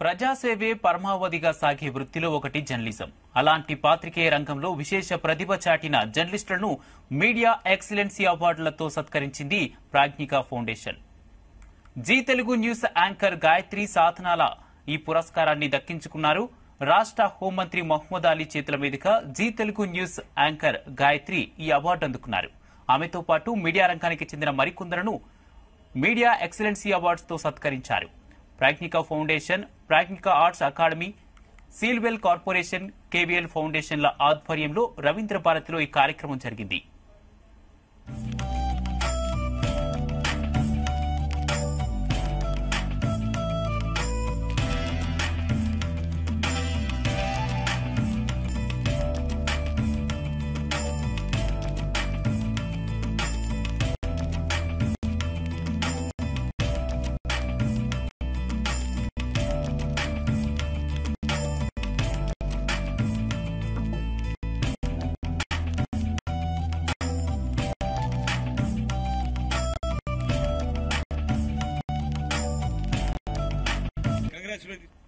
ప్రజాసేవే పరమావధిగా సాగే వృత్తిలో ఒకటి జర్నలిజం అలాంటి పాత్రికేయ రంగంలో విశేష ప్రతిభ చాటిన జర్నలిస్టులను మీడియా ఎక్సలెన్సీ అవార్డులతో సత్కరించింది Pragnika foundation Zee Telugu news anchor Gayatri Sadhanala ఈ పురస్కారాన్ని దక్కించుకున్నారు రాష్ట్ర హోంమంత్రి మహ్మద్ అలీ చేతుల మీదుగా జీ తెలుగు న్యూస్ యాంకర్ గాయత్రి ఈ అవార్డు అందుకున్నారు ఆమెతో పాటు మీడియా రంగానికి చెందిన మరికొందరును మీడియా ఎక్సలెన్సీ అవార్డ్స్ తో సత్కరించారు Pragnika foundation Pragnika arts academy Sealwell corporation KVL ఫౌండేషన్ల ఆధ్వర్యంలో రవీంద్ర భారతిలో ఈ కార్యక్రమం జరిగింది Congratulations.